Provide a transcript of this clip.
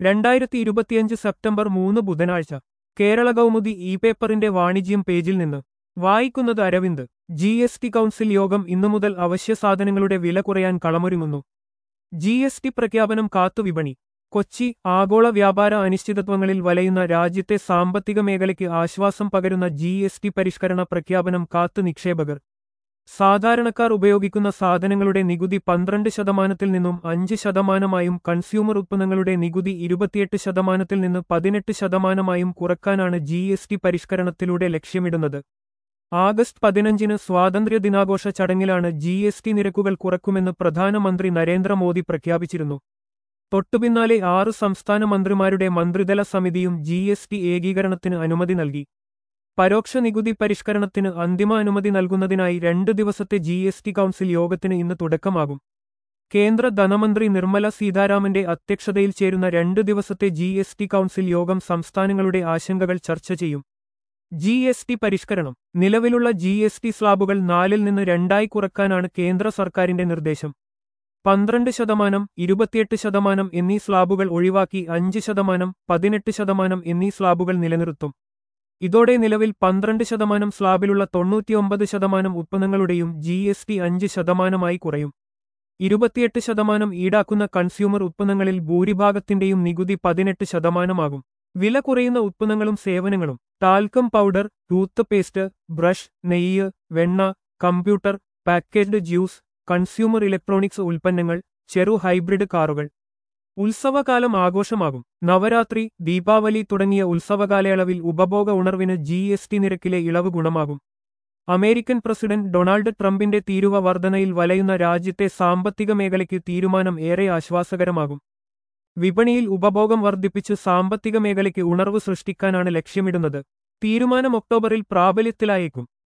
രണ്ടായിരത്തി ഇരുപത്തിയഞ്ച് സെപ്റ്റംബർ മൂന്ന് ബുധനാഴ്ച കേരള കൗമുദി ഇ പേപ്പറിന്റെ വാണിജ്യം പേജിൽ നിന്ന് വായിക്കുന്നത് Aravind G S T council യോഗം ഇന്നു മുതൽ അവശ്യ സാധനങ്ങളുടെ വില കുറയാൻ കളമൊരുങ്ങുന്നു ജി എസ് ടി പ്രഖ്യാപനം കാത്തുവിപണി കൊച്ചി ആഗോള വ്യാപാര അനിശ്ചിതത്വങ്ങളിൽ വലയുന്ന രാജ്യത്തെ സാമ്പത്തിക മേഖലയ്ക്ക് ആശ്വാസം പകരുന്ന ജി എസ് ടി പരിഷ്കരണ പ്രഖ്യാപനം കാത്തു നിക്ഷേപകർ സാധാരണക്കാർ ഉപയോഗിക്കുന്ന സാധനങ്ങളുടെ നികുതി പന്ത്രണ്ട് ശതമാനത്തിൽ നിന്നും അഞ്ച് ശതമാനമായും കൺസ്യൂമർ ഉത്പന്നങ്ങളുടെ നികുതി ഇരുപത്തിയെട്ട് ശതമാനത്തിൽ നിന്ന് പതിനെട്ട് ശതമാനമായും കുറക്കാനാണ് ജി എസ് ടി പരിഷ്കരണത്തിലൂടെ ലക്ഷ്യമിടുന്നത് ആഗസ്റ്റ് പതിനഞ്ചിന് സ്വാതന്ത്ര്യ ദിനാഘോഷ ചടങ്ങിലാണ് ജി എസ് ടി നിരക്കുകൾ കുറക്കുമെന്ന് പ്രധാനമന്ത്രി നരേന്ദ്രമോദി പ്രഖ്യാപിച്ചിരുന്നു തൊട്ടുപിന്നാലെ ആറ് സംസ്ഥാന മന്ത്രിമാരുടെ മന്ത്രിതല സമിതിയും ജി എസ് ടി ഏകീകരണത്തിന് അനുമതി നൽകി പരോക്ഷ നികുതി പരിഷ്കരണത്തിന് അന്തിമ അനുമതി നൽകുന്നതിനായി രണ്ട് ദിവസത്തെ ജി എസ് ടി കൗൺസിൽ യോഗത്തിന് ഇന്ന് തുടക്കമാകും കേന്ദ്ര ധനമന്ത്രി നിർമ്മല സീതാരാമന്റെ അധ്യക്ഷതയിൽ ചേരുന്ന രണ്ട് ദിവസത്തെ ജി എസ് ടി കൗൺസിൽ യോഗം സംസ്ഥാനങ്ങളുടെ ആശങ്കകൾ ചർച്ച ചെയ്യും ജി എസ് ടി പരിഷ്കരണം നിലവിലുള്ള ജി എസ് ടി സ്ലാബുകൾ നാലിൽ നിന്ന് രണ്ടായി കുറക്കാനാണ് കേന്ദ്ര സർക്കാരിന്റെ നിർദ്ദേശം പന്ത്രണ്ട് ശതമാനം ഇരുപത്തിയെട്ട് ശതമാനം എന്നീ സ്ലാബുകൾ ഒഴിവാക്കി അഞ്ച് ശതമാനം പതിനെട്ട് ശതമാനം എന്നീ സ്ലാബുകൾ നിലനിർത്തും ഇതോടെ നിലവിൽ പന്ത്രണ്ട് ശതമാനം സ്ലാബിലുള്ള തൊണ്ണൂറ്റിയൊമ്പത് ശതമാനം ഉത്പന്നങ്ങളുടെയും ജി എസ് ടി അഞ്ച് ശതമാനമായി കുറയും ഇരുപത്തിയെട്ട് ശതമാനം ഈടാക്കുന്ന കൺസ്യൂമർ ഉത്പന്നങ്ങളിൽ ഭൂരിഭാഗത്തിന്റെയും നികുതി പതിനെട്ട് ശതമാനമാകും വില കുറയുന്ന ഉത്പന്നങ്ങളും സേവനങ്ങളും talcum powder toothpaste brush നെയ്യ് വെണ്ണ computer packaged juice consumer electronics ഉൽപ്പന്നങ്ങൾ ചെറു ഹൈബ്രിഡ് കാറുകൾ ഉത്സവകാലം ആഘോഷമാകും നവരാത്രി ദീപാവലി തുടങ്ങിയ ഉത്സവകാലയളവിൽ ഉപഭോഗ ഉണർവിന് ജി എസ് ടി നിരക്കിലെ ഇളവ് ഗുണമാകും അമേരിക്കൻ പ്രസിഡന്റ് ഡൊണാൾഡ് ട്രംപിന്റെ തീരുവ വർധനയിൽ വലയുന്ന രാജ്യത്തെ സാമ്പത്തിക മേഖലയ്ക്ക് തീരുമാനം ഏറെ ആശ്വാസകരമാകും വിപണിയിൽ ഉപഭോഗം വർദ്ധിപ്പിച്ച് സാമ്പത്തിക മേഖലയ്ക്ക് ഉണർവ് സൃഷ്ടിക്കാനാണ് ലക്ഷ്യമിടുന്നത് തീരുമാനം ഒക്ടോബറിൽ പ്രാബല്യത്തിലായേക്കും